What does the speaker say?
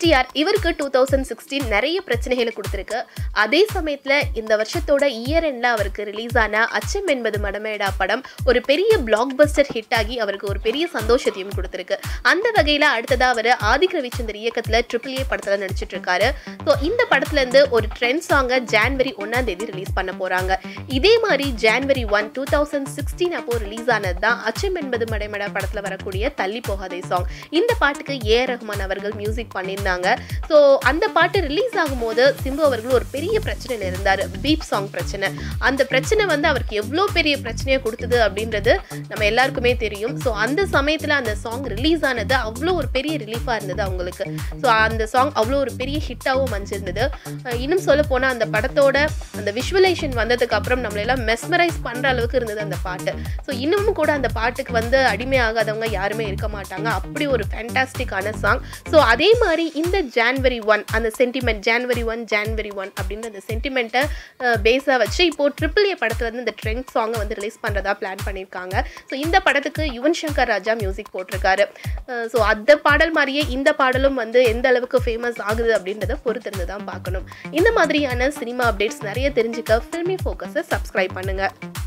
STR இவருக்கு two thousand sixteen நிறைய பிரச்சனைகளை கொடுத்துருக்கு அதே சமயத்தில் இந்த வருஷத்தோட இயர் எண்டில் அவருக்கு ரிலீஸ் ஆன அச்சம் என்பது மடமேடா படம் ஒரு பெரிய பிளாக் பஸ்டர் ஹிட் ஆகி அவருக்கு ஒரு பெரிய சந்தோஷத்தையும் கொடுத்துருக்கு அந்த வகையில் அடுத்ததாக அவர் ஆதிக் ரவிச்சந்தர் இயக்கத்தில் ட்ரிபிள் ஏ படத்தில் நடிச்சிட்டு இருக்காரு ஸோ இந்த படத்துலேருந்து ஒரு ட்ரெண்ட் சாங்கை ஜான்வரி ஒன்றாம் தேதி ரிலீஸ் பண்ண போகிறாங்க இதே மாதிரி January one two thousand sixteen அப்போ ரிலீஸ் ஆனது தான் அச்சம் என்பது மடைமடா படத்தில் வரக்கூடிய தள்ளி போகாதே சாங் இந்த பாட்டுக்கு ஏ ரஹ்மான் அவர்கள் மியூசிக் பண்ணியிருந்தாங்க ஸோ அந்த பாட்டு ரிலீஸ் ஆகும்போது சிம்பு அவர்கள் ஒரு பெரிய பிரச்சனையில் இருந்தார் பீப் சாங் பிரச்சனை அந்த பிரச்சனை வந்து அவருக்கு எவ்வளோ பெரிய பிரச்சனையை கொடுத்தது அப்படின்றது நம்ம எல்லாருக்குமே தெரியும் ஸோ அந்த சமயத்தில் அந்த சாங் ரிலீஸ் ஆனது அவ்வளோ ஒரு பெரிய ரிலீஃபாக இருந்தது அவங்களுக்கு ஸோ அந்த சாங் அவ்வளோ ஒரு பெரிய ஹிட்டாகவும் அமைஞ்சிருந்தது அஹ் இன்னும் சொல்ல போனால் அந்த படத்தோட அந்த விஷுவலைசேஷன் வந்ததுக்கு அப்புறம் நம்மளெல்லாம் மெஸ்மரைஸ் பண்ணுற அளவுக்கு இருந்தது அந்த பாட்டு ஸோ இன்னமும் கூட அந்த பாட்டுக்கு வந்து அடிமையாகாதவங்க யாருமே இருக்க மாட்டாங்க அப்படி ஒரு ஃபேண்டாஸ்டிக்கான சாங் ஸோ அதே மாதிரி இந்த ஜான்வரி ஒன் அந்த sentiment January one January one அப்படின்ற அந்த சென்டிமெண்ட்டை பேஸாக வச்சு இப்போ ட்ரிபிள் ஏ படத்தில் வந்து இந்த ட்ரெண்ட் சாங்கை வந்து ரிலீஸ் பண்ணுறதா பிளான் பண்ணியிருக்காங்க ஸோ இந்த படத்துக்கு யுவன் சங்கர் ராஜா மியூசிக் போட்டிருக்காரு ஸோ அந்த பாடல் மாதிரியே இந்த பாடலும் வந்து எந்த அளவுக்கு ஃபேமஸ் ஆகுது அப்படின்றத பொறுத்திருந்து தான் பார்க்கணும் இந்த மாதிரியான சினிமா அப்டேட்ஸ் நிறைய தெரிஞ்சுக்க ஃபில்மி ஃபோக்கஸை சப்ஸ்கிரைப் பண்ணுங்கள்